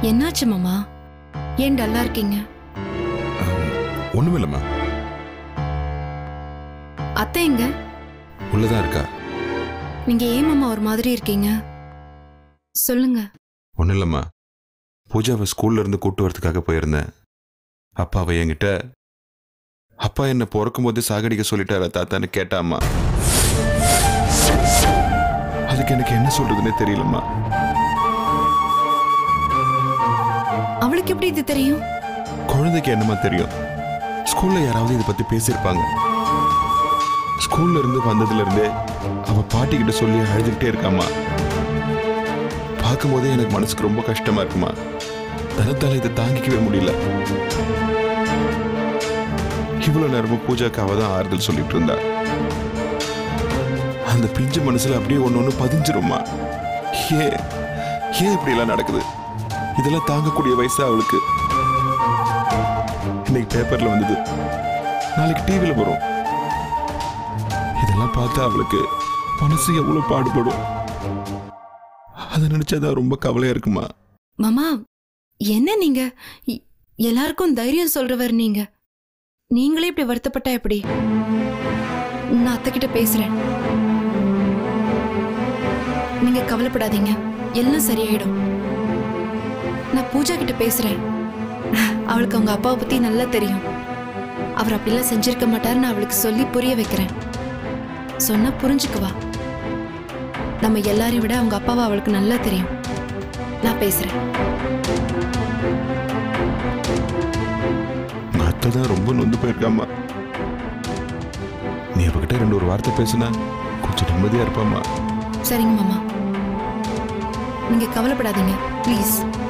என்னாச்சு மாமா ஏன் டல்லா இருக்கீங்க ஒண்ணுமில்லம்மா அத்தை எங்க உள்ளதான் இருக்கா நீங்க ஏன் மாமா ஒரு மாதிரி இருக்கீங்க சொல்லுங்க ஒன்றும் இல்லைம்மா பூஜாவை ஸ்கூல்ல இருந்து கூட்டு வரதுக்காக போயிருந்தேன் அப்பா அவ என்கிட்ட அப்பா என்ன பிறக்கும் போது சாகடிக்க சொல்லிட்டாரா தாத்தான்னு கேட்டாம்மா அதுக்கு எனக்கு என்ன சொல்றதுன்னே தெரியலம்மா அவளுக்கு எப்படி இது தெரியும் குழந்தைக்கு என்னமா தெரியும் ஸ்கூல்ல யாராவது இதை பத்தி பேசியிருப்பாங்க ஸ்கூல்ல இருந்து வந்ததுல இருந்தே அவ பாட்டி கிட்ட சொல்லி அழுதுகிட்டே இருக்காமா பார்க்கும்போதே எனக்கு மனசுக்கு ரொம்ப கஷ்டமா இருக்குமா தனத்தால இதை தாங்கிக்கவே முடியல இவ்வளவு நேரமும் பூஜாக்கு அவ தான் ஆறுதல் சொல்லிட்டு இருந்தா அந்த பிஞ்சு மனசுல அப்படியே ஒண்ணு ஒண்ணு பதிஞ்சிருமா ஏன் ஏன் இப்படி எல்லாம் நடக்குது இதெல்லாம் தாங்கக்கூடிய வயசு அவளுக்கு இன்னைக்கு பேப்பர்ல வந்தது நாளைக்கு டிவில வரும் இதெல்லாம் பார்த்தா அவளுக்கு மனசு எவ்வளவு பாடுபடும் அதை நினைச்சாதான் ரொம்ப கவலையா இருக்குமா மாமா என்ன நீங்க இ- எல்லாருக்கும் தைரியம் சொல்றவர் நீங்க நீங்களே இப்படி வருத்தப்பட்டா எப்படி நான் அத்தை கிட்ட பேசுறேன் நீங்க கவலைப்படாதீங்க எல்லாம் சரியாயிடும் நான் பூஜா கிட்ட பேசுறேன் அவளுக்கு அவங்க அப்பாவை பத்தி நல்லா தெரியும் அவர் அப்படிலாம் செஞ்சிருக்க மாட்டாருன்னு அவளுக்கு சொல்லி புரிய வைக்கிறேன் சொன்னா புரிஞ்சுக்குவா நம்ம எல்லாரையும் விட அவங்க அப்பாவை அவளுக்கு நல்லா தெரியும் நான் பேசுறேன் உங்க அத்தை தான் ரொம்ப நொந்து போயிருக்காமா நீ அவகிட்ட ரெண்டு ஒரு வார்த்தை பேசுனா கொஞ்சம் நிம்மதியா இருப்பாமா சரிங்க மாமா நீங்க கவலைப்படாதீங்க ப்ளீஸ்